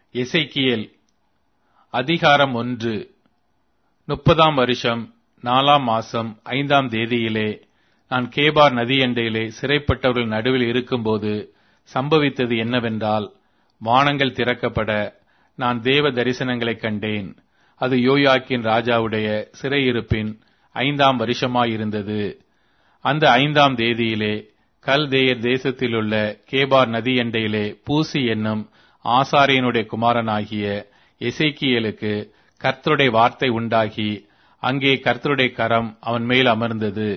எசைக்கியேல் அதிகாரம் ஒன்று முப்பதாம் வருஷம் நாலாம் மாசம் ஐந்தாம் தேதியிலே நான் கேபார் நதியண்டையிலே சிறைப்பட்டவர்கள் நடுவில் இருக்கும்போது சம்பவித்தது என்னவென்றால் வானங்கள் திறக்கப்பட நான் தேவ தரிசனங்களைக் கண்டேன் அது யோயாக்கின் ராஜாவுடைய சிறையிருப்பின் ஐந்தாம் வருஷமாயிருந்தது அந்த ஐந்தாம் தேதியிலே கல்தேயர் தேசத்திலுள்ள கேபார் நதியண்டையிலே பூசி என்னும் ஆசாரியனுடைய குமாரனாகிய எசேக்கியேலுக்கு கர்த்தருடைய வார்த்தை உண்டாகி அங்கே கர்த்தருடைய கரம் அவன் மேல் அமர்ந்தது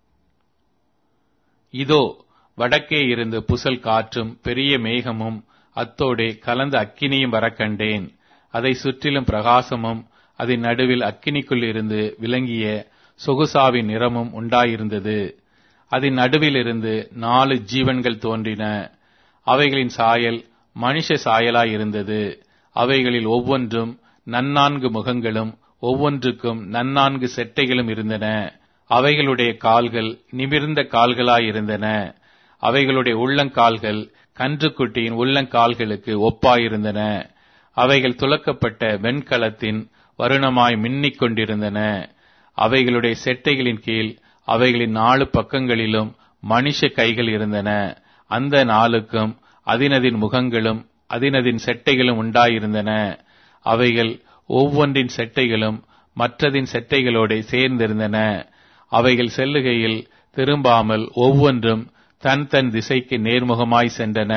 இதோ வடக்கே இருந்து புசல் காற்றும் பெரிய மேகமும் அத்தோடே கலந்த அக்கினியும் வரக் கண்டேன் அதை சுற்றிலும் பிரகாசமும் அதன் நடுவில் அக்கினிக்குள் இருந்து விளங்கிய சொகுசாவின் நிறமும் உண்டாயிருந்தது அதன் நடுவில் இருந்து நாலு ஜீவன்கள் தோன்றின அவைகளின் சாயல் மனுஷ சாயலாயிருந்தது அவைகளில் ஒவ்வொன்றும் நன்னான்கு முகங்களும் ஒவ்வொன்றுக்கும் நன்னான்கு செட்டைகளும் இருந்தன அவைகளுடைய கால்கள் நிமிர்ந்த கால்களாயிருந்தன அவைகளுடைய உள்ளங்கால்கள் கன்றுக்குட்டியின் உள்ளங்கால்களுக்கு ஒப்பாயிருந்தன அவைகள் துலக்கப்பட்ட வெண்கலத்தின் வருணமாய் மின்னிக் கொண்டிருந்தன அவைகளுடைய செட்டைகளின் கீழ் அவைகளின் நாலு பக்கங்களிலும் மனுஷ கைகள் இருந்தன அந்த நாளுக்கும் அதினதின் முகங்களும் அதினதின் செட்டைகளும் உண்டாயிருந்தன அவைகள் ஒவ்வொன்றின் செட்டைகளும் மற்றதின் செட்டைகளோட சேர்ந்திருந்தன அவைகள் செல்லுகையில் திரும்பாமல் ஒவ்வொன்றும் தன் தன் திசைக்கு நேர்முகமாய் சென்றன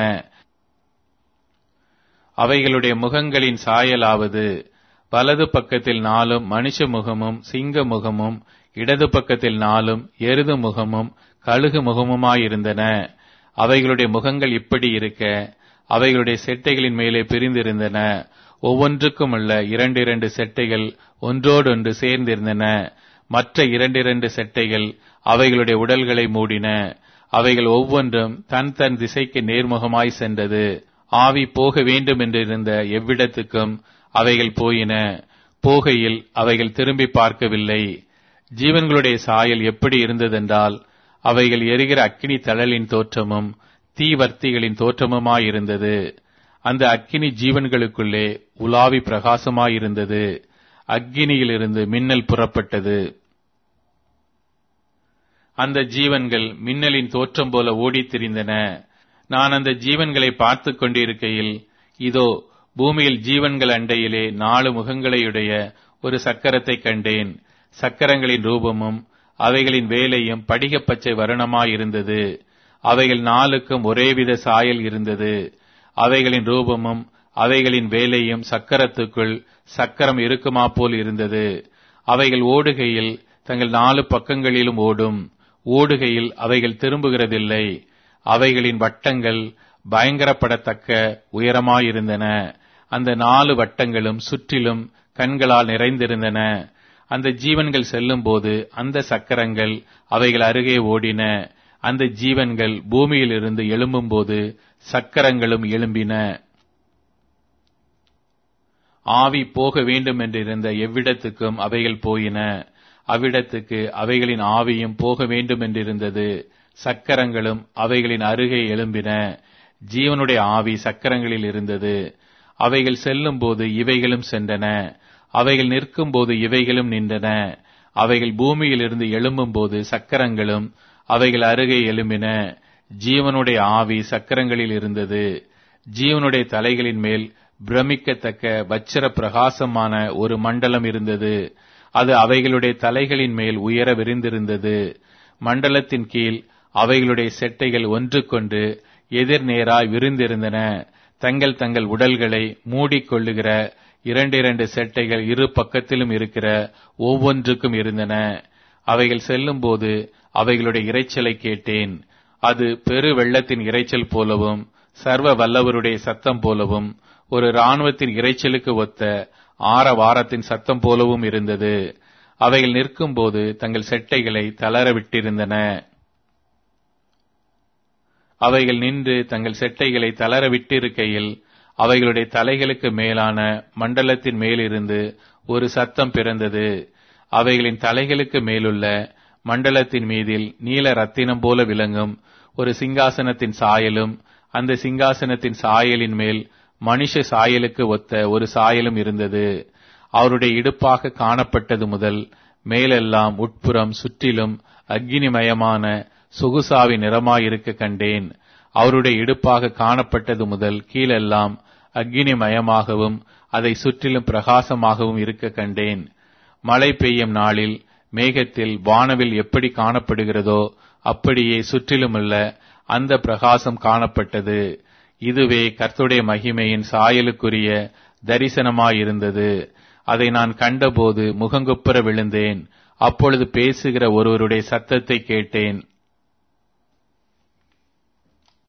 அவைகளுடைய முகங்களின் சாயலாவது வலது பக்கத்தில் நாலும் மனுஷ முகமும் சிங்க முகமும் இடது பக்கத்தில் நாலும் எருது முகமும் கழுகு முகமுமாயிருந்தன அவைகளுடைய முகங்கள் இப்படி இருக்க அவைகளுடைய செட்டைகளின் மேலே பிரிந்திருந்தன ஒவ்வொன்றுக்கும் உள்ள இரண்டு இரண்டு செட்டைகள் ஒன்றோடொன்று சேர்ந்திருந்தன மற்ற இரண்டிரண்டு செட்டைகள் அவைகளுடைய உடல்களை மூடின அவைகள் ஒவ்வொன்றும் தன் தன் திசைக்கு நேர்முகமாய் சென்றது ஆவி போக வேண்டும் என்றிருந்த எவ்விடத்துக்கும் அவைகள் போயின போகையில் அவைகள் திரும்பி பார்க்கவில்லை ஜீவன்களுடைய சாயல் எப்படி இருந்ததென்றால் அவைகள் எரிகிற அக்கினி தழலின் தோற்றமும் தீவர்த்திகளின் தோற்றமுமாயிருந்தது அந்த அக்கினி ஜீவன்களுக்குள்ளே உலாவி பிரகாசமாயிருந்தது அக்கினியிலிருந்து மின்னல் புறப்பட்டது அந்த ஜீவன்கள் மின்னலின் தோற்றம் போல ஓடித் திரிந்தன நான் அந்த ஜீவன்களை பார்த்து கொண்டிருக்கையில் இதோ பூமியில் ஜீவன்கள் அண்டையிலே நாலு முகங்களையுடைய ஒரு சக்கரத்தை கண்டேன் சக்கரங்களின் ரூபமும் அவைகளின் வேலையும் படிகப்பச்சை வருணமாயிருந்தது அவைகள் நாளுக்கும் ஒரேவித சாயல் இருந்தது அவைகளின் ரூபமும் அவைகளின் வேலையும் சக்கரத்துக்குள் சக்கரம் இருக்குமா போல் இருந்தது அவைகள் ஓடுகையில் தங்கள் நாலு பக்கங்களிலும் ஓடும் ஓடுகையில் அவைகள் திரும்புகிறதில்லை அவைகளின் வட்டங்கள் பயங்கரப்படத்தக்க உயரமாயிருந்தன அந்த நாலு வட்டங்களும் சுற்றிலும் கண்களால் நிறைந்திருந்தன அந்த ஜீவன்கள் செல்லும்போது அந்த சக்கரங்கள் அவைகள் அருகே ஓடின அந்த ஜீவன்கள் பூமியில் இருந்து எழும்பும்போது சக்கரங்களும் எழும்பின ஆவி போக வேண்டும் என்றிருந்த எவ்விடத்துக்கும் அவைகள் போயின அவ்விடத்துக்கு அவைகளின் ஆவியும் போக வேண்டும் என்றிருந்தது சக்கரங்களும் அவைகளின் அருகே எழும்பின ஜீவனுடைய ஆவி சக்கரங்களில் இருந்தது அவைகள் செல்லும் போது இவைகளும் சென்றன அவைகள் நிற்கும் போது இவைகளும் நின்றன அவைகள் பூமியில் இருந்து எழும்பும் போது சக்கரங்களும் அவைகள் அருகே எழும்பின ஜீவனுடைய ஆவி சக்கரங்களில் இருந்தது ஜீவனுடைய தலைகளின் மேல் பிரமிக்கத்தக்க வச்சிர பிரகாசமான ஒரு மண்டலம் இருந்தது அது அவைகளுடைய தலைகளின் மேல் உயர விரிந்திருந்தது மண்டலத்தின் கீழ் அவைகளுடைய செட்டைகள் ஒன்றுக்கொண்டு எதிர்நேராய் விரிந்திருந்தன தங்கள் தங்கள் உடல்களை மூடிக்கொள்ளுகிற இரண்டிரண்டு செட்டைகள் இரு பக்கத்திலும் இருக்கிற ஒவ்வொன்றுக்கும் இருந்தன அவைகள் செல்லும்போது அவைகளுடைய இரைச்சலை கேட்டேன் அது பெரு வெள்ளத்தின் இரைச்சல் போலவும் சர்வ வல்லவருடைய சத்தம் போலவும் ஒரு இராணுவத்தின் இரைச்சலுக்கு ஒத்த ஆற வாரத்தின் சத்தம் போலவும் இருந்தது அவைகள் நிற்கும்போது தங்கள் செட்டைகளை தளர விட்டிருந்தன அவைகள் நின்று தங்கள் செட்டைகளை தளர விட்டிருக்கையில் அவைகளுடைய தலைகளுக்கு மேலான மண்டலத்தின் மேலிருந்து ஒரு சத்தம் பிறந்தது அவைகளின் தலைகளுக்கு மேலுள்ள மண்டலத்தின் மீதில் நீல ரத்தினம் போல விளங்கும் ஒரு சிங்காசனத்தின் சாயலும் அந்த சிங்காசனத்தின் சாயலின் மேல் மனுஷ சாயலுக்கு ஒத்த ஒரு சாயலும் இருந்தது அவருடைய இடுப்பாக காணப்பட்டது முதல் மேலெல்லாம் உட்புறம் சுற்றிலும் அக்னிமயமான சொகுசாவி நிறமாயிருக்க கண்டேன் அவருடைய இடுப்பாக காணப்பட்டது முதல் கீழெல்லாம் அக்னிமயமாகவும் அதை சுற்றிலும் பிரகாசமாகவும் இருக்க கண்டேன் மழை பெய்யும் நாளில் மேகத்தில் வானவில் எப்படி காணப்படுகிறதோ அப்படியே சுற்றிலுமுள்ள அந்த பிரகாசம் காணப்பட்டது இதுவே கர்த்துடைய மகிமையின் சாயலுக்குரிய தரிசனமாயிருந்தது அதை நான் கண்டபோது முகங்குப்புற விழுந்தேன் அப்பொழுது பேசுகிற ஒருவருடைய சத்தத்தை கேட்டேன்